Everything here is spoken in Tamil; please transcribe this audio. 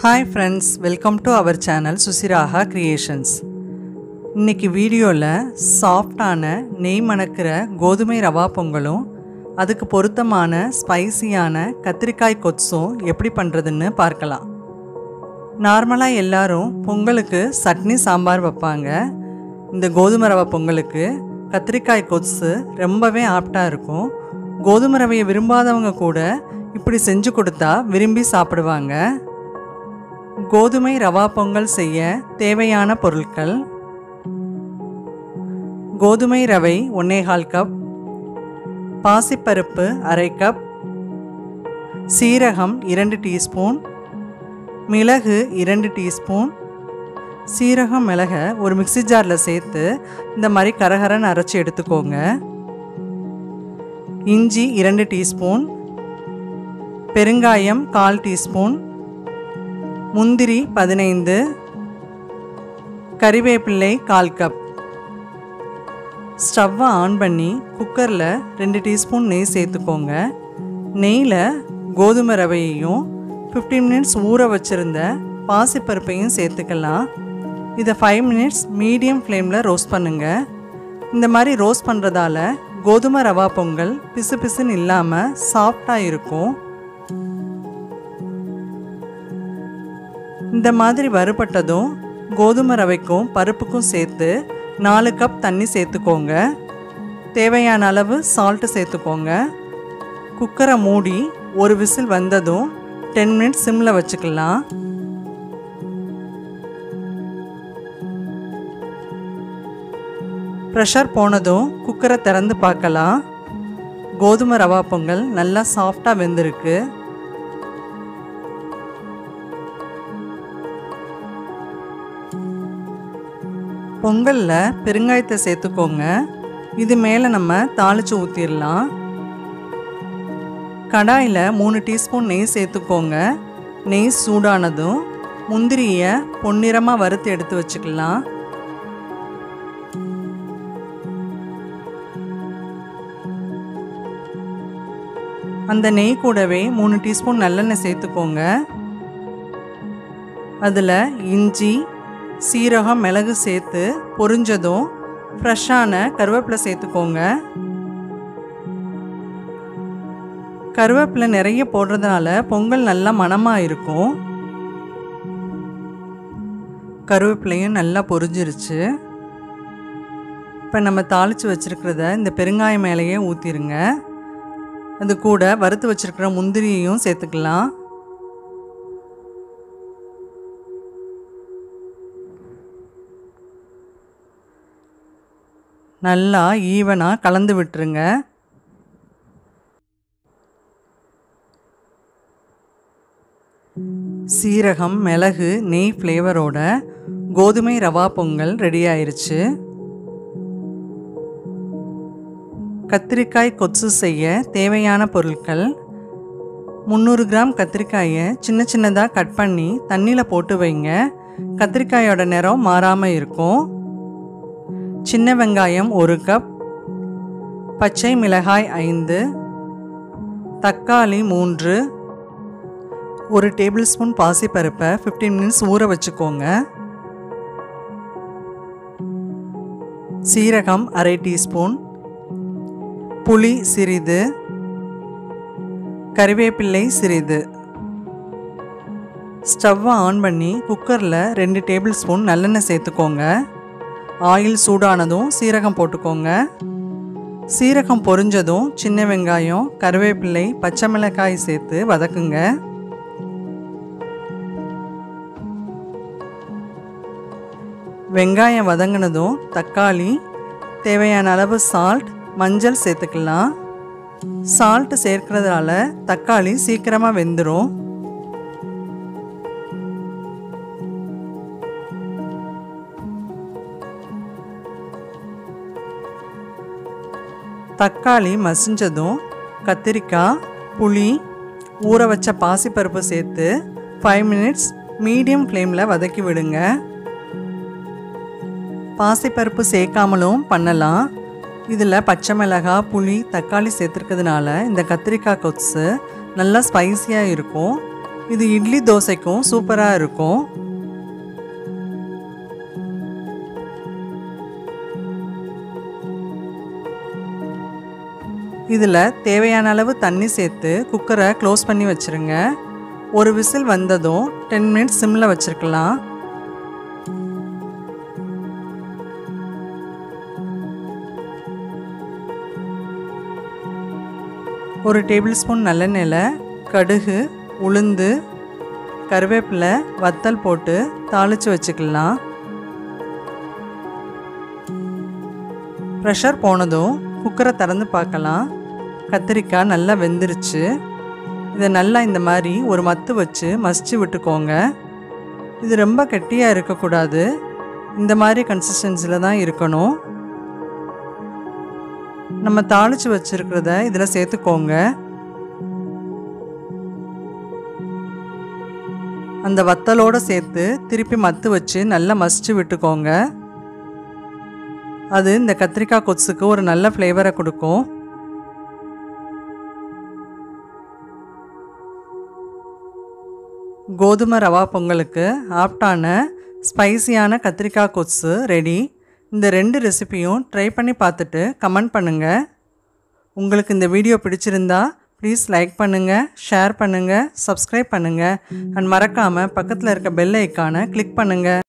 hi friends welcome to our channel Suchiraga creations இன்னைக்கு வீடியோவில் சாஃப்டான நெய் மணக்கிற கோதுமை ரவா பொங்கலும் அதுக்கு பொருத்தமான ஸ்பைசியான கத்திரிக்காய் கொத்ஸும் எப்படி பண்ணுறதுன்னு பார்க்கலாம் நார்மலாக எல்லாரும் பொங்கலுக்கு சட்னி சாம்பார் வைப்பாங்க இந்த கோதுமை ரவை பொங்கலுக்கு கத்திரிக்காய் கொத்ஸு ரொம்பவே ஆப்டாக இருக்கும் கோதுமை ரவையை விரும்பாதவங்க கூட இப்படி செஞ்சு கொடுத்தா விரும்பி சாப்பிடுவாங்க கோதுமை ரவா பொங்கல் செய்ய தேவையான பொருட்கள் கோதுமை ரவை ஒன்னேகால் கப் பாசிப்பருப்பு அரை கப் சீரகம் இரண்டு டீஸ்பூன் மிளகு இரண்டு டீஸ்பூன் சீரகம் மிளகை ஒரு மிக்ஸி ஜாரில் சேர்த்து இந்த மாதிரி கரகரன்னு அரைச்சி எடுத்துக்கோங்க இஞ்சி இரண்டு டீஸ்பூன் பெருங்காயம் கால் டீஸ்பூன் முந்திரி பதினைந்து கறிவேப்பிள்ளை கால் கப் ஸ்டவ்வை ஆன் பண்ணி குக்கரில் ரெண்டு டீஸ்பூன் நெய் சேர்த்துக்கோங்க நெய்யில் கோதுமை ரவையையும் ஃபிஃப்டீன் மினிட்ஸ் ஊற வச்சுருந்த பாசிப்பருப்பையும் சேர்த்துக்கலாம் இதை ஃபைவ் மினிட்ஸ் மீடியம் ஃப்ளேமில் ரோஸ்ட் பண்ணுங்கள் இந்த மாதிரி ரோஸ்ட் பண்ணுறதால கோதுமை ரவா பொங்கல் பிசு பிசுன்னு இல்லாமல் சாஃப்டாக இருக்கும் இந்த மாதிரி வறுபட்டதும் கோதுமை ரவைக்கும் பருப்புக்கும் சேர்த்து நாலு கப் தண்ணி சேர்த்துக்கோங்க தேவையான அளவு சால்ட்டு சேர்த்துக்கோங்க குக்கரை மூடி ஒரு விசில் வந்ததும் டென் மினிட்ஸ் சிம்மில் வச்சுக்கலாம் ப்ரெஷர் போனதும் குக்கரை திறந்து பார்க்கலாம் கோதுமை ரவா பொங்கல் நல்லா சாஃப்டாக வெந்திருக்கு பொங்கலில் பெருங்காயத்தை சேர்த்துக்கோங்க இது மேலே நம்ம தாளித்து ஊற்றிடலாம் கடாயில் மூணு டீஸ்பூன் நெய் சேர்த்துக்கோங்க நெய் சூடானதும் முந்திரியை பொன்னிறமாக வறுத்து எடுத்து வச்சுக்கலாம் அந்த நெய் கூடவே மூணு டீஸ்பூன் நல்லெண்ணெய் சேர்த்துக்கோங்க அதில் இஞ்சி சீரகம் மிளகு சேர்த்து பொரிஞ்சதும் ஃப்ரெஷ்ஷான கருவேப்பிலை சேர்த்துக்கோங்க கருவேப்பிலை நிறைய போடுறதுனால பொங்கல் நல்லா மணமாக இருக்கும் கருவேப்பிலையும் நல்லா பொரிஞ்சிருச்சு இப்போ நம்ம தாளித்து வச்சுருக்கிறத இந்த பெருங்காயம் மேலேயே ஊற்றிருங்க அது கூட வறுத்து வச்சுருக்கிற முந்திரியையும் சேர்த்துக்கலாம் நல்லா ஈவனாக கலந்து விட்டுருங்க சீரகம் மிளகு நெய் ஃப்ளேவரோட கோதுமை ரவா பொங்கல் ரெடி ஆயிருச்சு கத்திரிக்காய் கொத்து செய்ய தேவையான பொருட்கள் முந்நூறு கிராம் கத்திரிக்காயை சின்ன சின்னதாக கட் பண்ணி தண்ணியில் போட்டு வைங்க கத்திரிக்காயோட நிறம் மாறாமல் இருக்கும் சின்ன வெங்காயம் ஒரு கப் பச்சை மிளகாய் ஐந்து தக்காளி மூன்று ஒரு டேபிள் ஸ்பூன் பாசிப்பருப்பை ஃபிஃப்டீன் மினிட்ஸ் ஊற வச்சுக்கோங்க சீரகம் அரை டீஸ்பூன் புளி சிறிது கறிவேப்பிள்ளை சிறிது ஸ்டவ்வை ஆன் பண்ணி குக்கரில் ரெண்டு டேபிள் ஸ்பூன் நல்லெண்ணெய் சேர்த்துக்கோங்க ஆயில் சூடானதும் சீரகம் போட்டுக்கோங்க சீரகம் பொரிஞ்சதும் சின்ன வெங்காயம் கருவேப்பிள்ளை பச்சை மிளகாய் சேர்த்து வதக்குங்க வெங்காயம் வதங்கினதும் தக்காளி தேவையான அளவு சால்ட் மஞ்சள் சேர்த்துக்கலாம் சால்ட் சேர்க்கறதுனால தக்காளி சீக்கிரமாக வெந்துடும் தக்காளி மசிஞ்சதும் கத்திரிக்காய் புளி ஊற வச்ச பாசிப்பருப்பு சேர்த்து ஃபைவ் மினிட்ஸ் மீடியம் ஃப்ளேமில் வதக்கி விடுங்க பாசிப்பருப்பு சேர்க்காமலும் பண்ணலாம் இதில் பச்சை மிளகாய் புளி தக்காளி சேர்த்துருக்கிறதுனால இந்த கத்திரிக்காய் கொத்து நல்லா ஸ்பைஸியாக இருக்கும் இது இட்லி தோசைக்கும் சூப்பராக இருக்கும் இதில் தேவையான அளவு தண்ணி சேர்த்து குக்கரை க்ளோஸ் பண்ணி வச்சுருங்க ஒரு விசில் வந்ததும் டென் மினிட்ஸ் சிம்மில் வச்சுருக்கலாம் ஒரு டேபிள் ஸ்பூன் நல்லெண்ணெயில் கடுகு உளுந்து கருவேப்பிலை வத்தல் போட்டு தாளித்து வச்சுக்கலாம் ப்ரெஷர் போனதும் குக்கரை திறந்து பார்க்கலாம் கத்திரிக்காய் நல்லா வெந்துருச்சு இதை நல்லா இந்த மாதிரி ஒரு மத்து வச்சு மசிச்சு விட்டுக்கோங்க இது ரொம்ப கெட்டியாக இருக்கக்கூடாது இந்த மாதிரி கன்சிஸ்டன்சியில் தான் இருக்கணும் நம்ம தாளித்து வச்சுருக்கிறத இதில் சேர்த்துக்கோங்க அந்த வத்தலோடு சேர்த்து திருப்பி மத்து வச்சு நல்லா மசிச்சு விட்டுக்கோங்க அது இந்த கத்திரிக்காய் கொத்துக்கு ஒரு நல்ல ஃப்ளேவரை கொடுக்கும் கோதுமை ரவா பொங்கலுக்கு ஆப்டான ஸ்பைசியான கத்திரிக்காய் கொத்து ரெடி இந்த ரெண்டு ரெசிபியும் ட்ரை பண்ணி பார்த்துட்டு கமெண்ட் பண்ணுங்கள் உங்களுக்கு இந்த வீடியோ பிடிச்சிருந்தா ப்ளீஸ் லைக் பண்ணுங்கள் ஷேர் பண்ணுங்கள் சப்ஸ்கிரைப் பண்ணுங்கள் அண்ட் மறக்காமல் பக்கத்தில் இருக்க பெல் ஐக்கானை கிளிக் பண்ணுங்கள்